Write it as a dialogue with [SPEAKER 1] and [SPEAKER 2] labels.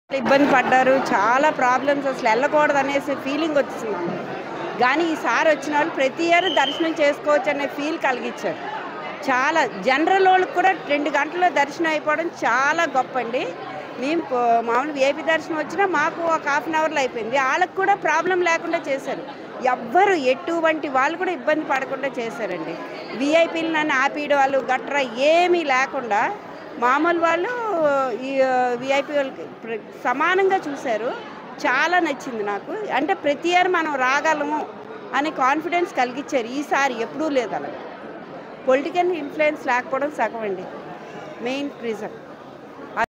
[SPEAKER 1] ఇబ్బంది పడ్డారు చాలా ప్రాబ్లమ్స్ అసలు వెళ్ళకూడదు అనేసి ఫీలింగ్ వచ్చింది కానీ ఈసారి వచ్చిన వాళ్ళు ప్రతి ఇయర్ దర్శనం చేసుకోవచ్చు అనే ఫీల్ కలిగించారు చాలా జనరల్ వాళ్ళకి కూడా రెండు గంటల్లో దర్శనం అయిపోవడం చాలా గొప్ప అండి మేము పో- మామూలు ఏపీ దర్శనం వచ్చినా మాకు ఒక హాఫ్ అన్ అవర్లో అయిపోయింది వాళ్ళకి కూడా ప్రాబ్లం లేకుండా చేశారు ఎవ్వరు ఎటువంటి వాళ్ళు కూడా ఇబ్బంది పడకుండా చేశారండి విఐపీలు నన్ను ఆపేయడం వాళ్ళు గట్రా ఏమీ లేకుండా మామూలు వాళ్ళు ఈ విఐపి వాళ్ళకి ప్ర- సమానంగా చూశారు చాలా నచ్చింది నాకు అంటే ప్రతి ఇయర్ మనం రాగలము అనే కాన్ఫిడెన్స్ కలిగించారు ఈసారి ఎప్పుడూ లేదు అలా పొలిటికల్ ఇన్ఫ్లుయెన్స్ లేకపోవడం సగం అండి మెయిన్ రీజన్